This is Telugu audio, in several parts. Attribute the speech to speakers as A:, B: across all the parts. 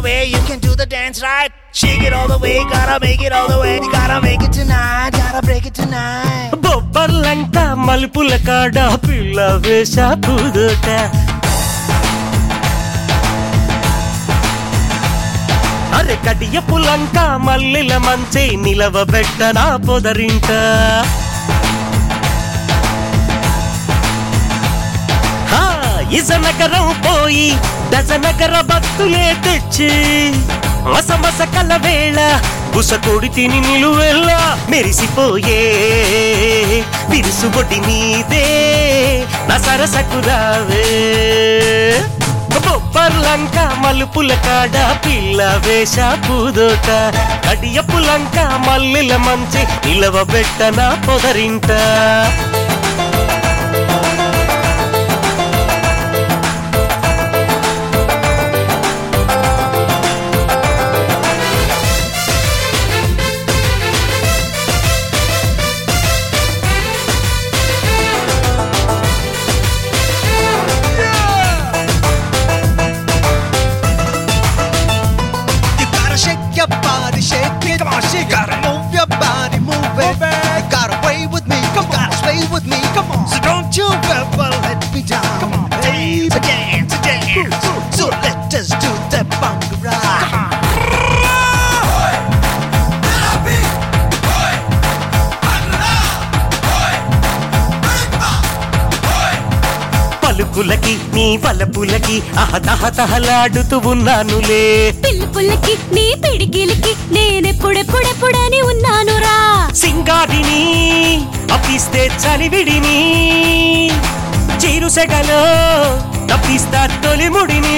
A: way, you can do the dance right. Shake it all the way, gotta make it all the way. You gotta make it tonight, gotta break it tonight.
B: బొబ్బర్లంట మలుపుల కాడ పిల్ల వేష పూదోట అరే కడియ పులంక మల్లెల మంచే నిలవబెట్ట నా పొదరింట హా, ఇజనగరం పోయి డజనగర భక్తులే తెచ్చి మస మస కల వేళ బుసకొడి తిని నిలువెల్ల మెరిసిపోయే విరుసుబొడి మీదే నా సరసకు రావే బొబ్బర్లంక మలుపుల కాడ పిల్ల వేష పూదోట కడియ పులంక మల్లెల మంచి నిలవబెట్ట నా పొదరింట
C: You gotta shake your body, shake it. Come on, shake. You gotta move your body, move it. You gotta play with me, come on, sway with me, come on. So don't you ever let me down. Come on, baby, dance, dance. So let us do the bhangra. Come on.
B: పలుకులకి నీ వలపులకి అహతహతహలాడుతూ ఉన్నానులే
D: పిలుపులకి నీ పిడికిలికి నేనెప్పుడెప్పుడెప్పుడని ఉన్నానురా
B: సింగాడిని అప్పిస్తే చలివిడిని చీరుసెగలో తప్పిస్తా తొలిముడిని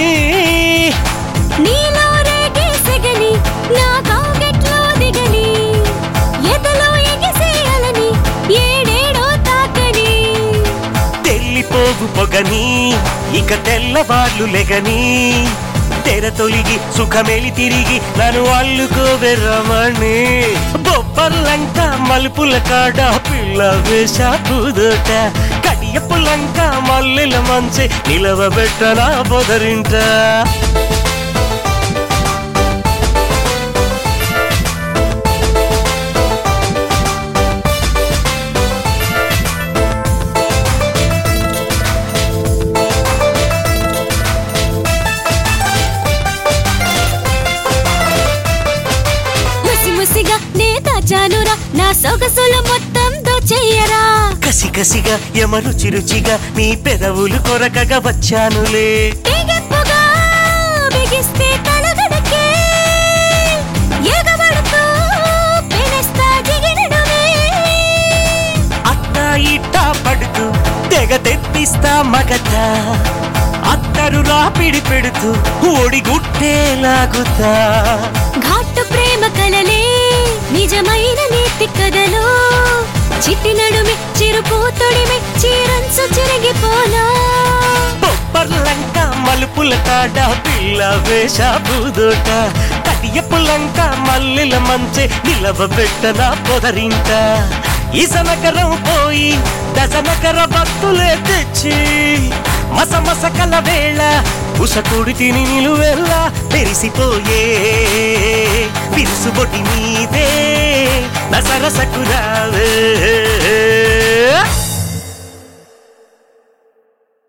D: నీలో రేగే సెగని నా కౌగెట్లో దిగని ఎదలో ఎగిసేయాలని ఏడేడో తాకని
B: తెల్లిపోగు పొగని ఇక తెల్లవార్లు లెగని తెర తొలిగి సుఖమెలి తిరిగి నన్ను అల్లుకోవెర్రమణి బొబ్బర్లంక మలుపుల కాడ పిల్ల వేష పూదోట కడియ పుల్లంక మల్లెల మంచి నిలవబెట్ట నా పొదరింట
D: ముసి ముసిగా నే దాచానురా నా సొగసులు మొత్తం దోచెయ్యరా
B: కసి కసిగా ఎమరు చిరుచిగా నీ పెదవులు కొరకగా వచ్చానులే
D: తెగెప్పుగా బిగిస్తే తలగడకే ఎగబడుతూ పెనస్తా జిగినడుమే
B: అత్త ఇట్టా పడుతూ తెగ తెప్పిస్తా మగత అత్తరు రాపిడి పెడుతూ ఓడిగుట్టే లాగుతా
D: ఘాటు ప్రేమ కలలే నిజమైన నీతి కథలు చిట్టి నడుమి చిరుపు తొడిమి చీరంచు చిరిగిపోనా
B: బొబ్బర్లంక మలుపుల తాడ పిల్ల వేష బూదోట కటియ పుల్లంక మల్లెల మంచె నిలవబెట్ట నా పొదరింట ఇసనకరం పోయి దశనకర భక్తులే తెచ్చి మస మస కల వేళ ఉసకుడి తిని నిలువెల్ల తెరిసిపోయే విరుసుబొటి మీదే నసరసకు రావే